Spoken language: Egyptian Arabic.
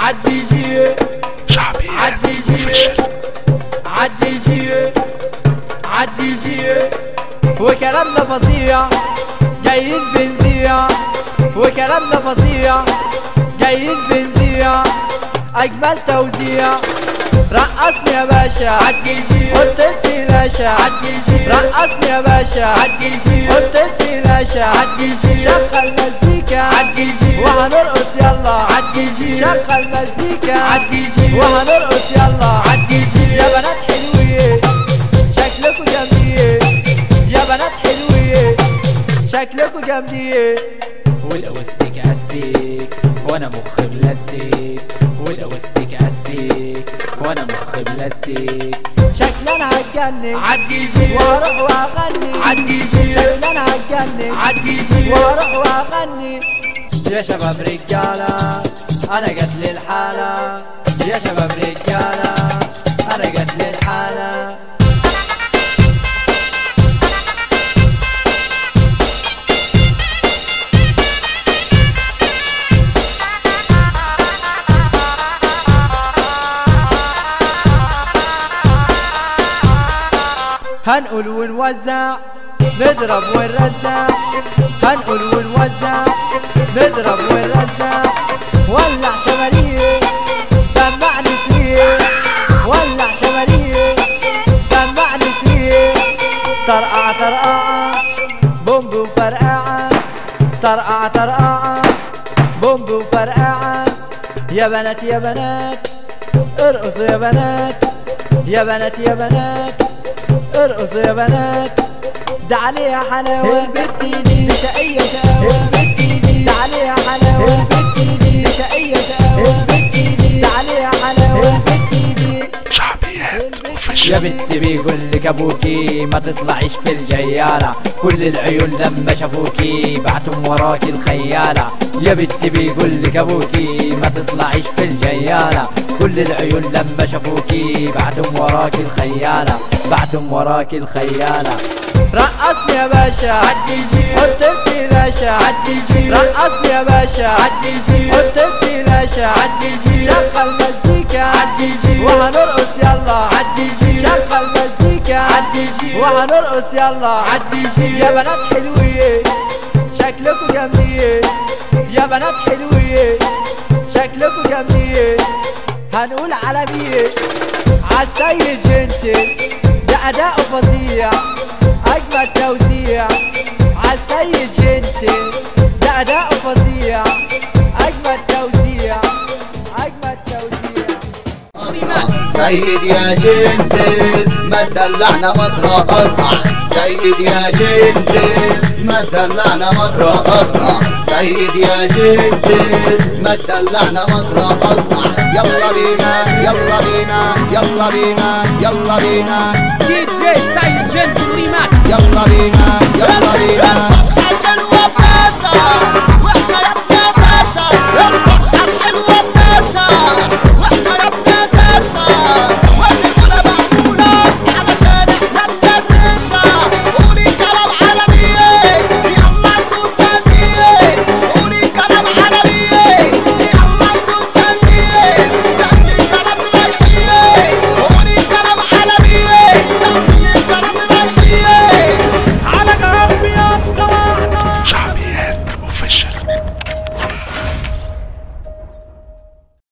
عدي جي شعبي عدي جي اوفيشال عدي جي عدي جي وكلامنا فظيع جايين بنذيع وكلامنا فظيع جايين بنذيع اجمل توزيع رقصني يا باشا عدي جي قلت الفلاشة عدي جي رقصني يا باشا عدي جي قلت الفلاشة عدي جي شغل مزيكا عدي جي وهنرقص يلا عدي جي شغل مزيكا عدي جي وهنرقص يلا عدي جي يا بنات حلوين شكلكوا جامدين يا بنات حلوين شكلكوا جامدين والاوستيك استيك وانا مخ بلاستيك والاوستيك استيك وانا مخ بلاستيك شكلنا هتجنن عدي جي واروح واغني عدي جي شكلنا هتجنن عدي جي واروح واغني يا شباب رجالة انا جت لي الحالة يا شباب رجالة انا جت لي الحالة هنقول ونوزع نضرب ونرزع هنقول ونوزع نضرب ونرزع ولع شمالية سمعني فيه ولع شمالية سمعني فيه طرقع طرقعة بومب وفرقعة طرقع طرقعة بومب وفرقعة يا بنات يا بنات ارقصوا يا بنات يا بنات يا بنات ارقصوا يا بنات ده عليها حلاوة البت دي شقية شقاوة البت دي ده عليها حلاوة البت دي شقية شقاوة البت دي ده عليها حلاوة البت دي شعبيات يا اوفيشال بنت بيقول لك ابوكي ما تطلعيش في الجيالة كل العيون لما شافوكي بعتم وراكي الخيالة يا بنت بيقول لك ابوكي ما تطلعيش في الجيالة كل العيون لما شافوكي بعتم وراكي الخيالة بعتم وراكي الخيالة رقصني يا باشا عدي جي قلت الفلاشة عدي جي رقصني يا باشا عدي جي قلت الفلاشة عدي جي شغل مزيكا عدي جي وهنرقص يلا عدي جي شغل مزيكا عدي جي وهنرقص يلا عدي جي يا بنات حلوين شكلكوا جامدين يا بنات حلوين شكلكوا جامدين هنقول على مين عالسيد جنتل ده أداؤه فظيع أجمل توزيع عالسيد جنتل ده أداؤه فظيع أجمل توزيع أجمل توزيع سيد يا جنتل ما تدلعنا مطرق اصنع سيد يا جنتل ما تدلعنا مطرق اصنع سيد يا جنتل ما تدلعنا مطرق اصنع يلا بينا يلا بينا يلا بينا يلا بينا دي جي سيد جنتل ريماكس يلا بينا يلا بينا